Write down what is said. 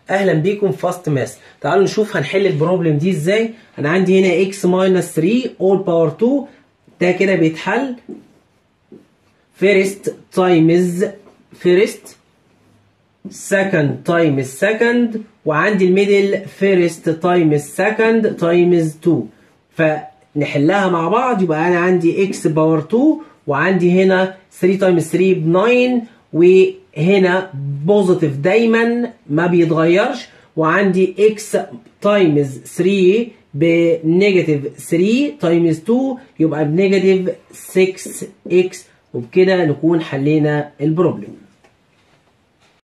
اهلا بيكم في فاست ماس تعالوا نشوف هنحل البروبلم دي ازاي انا عندي هنا x ماينس 3 all باور 2 ده كده بيتحل first times first second times second وعندي الميدل first times second times 2 فنحلها مع بعض يبقى انا عندي x باور 2 وعندي هنا 3 times 3 ب 9 وهنا بوزيتيف دايما ما بيتغيرش وعندي x تايمز 3 بنيجاتيف 3 تايمز 2 يبقى بنيجاتيف 6x وبكده نكون حلينا البروبلم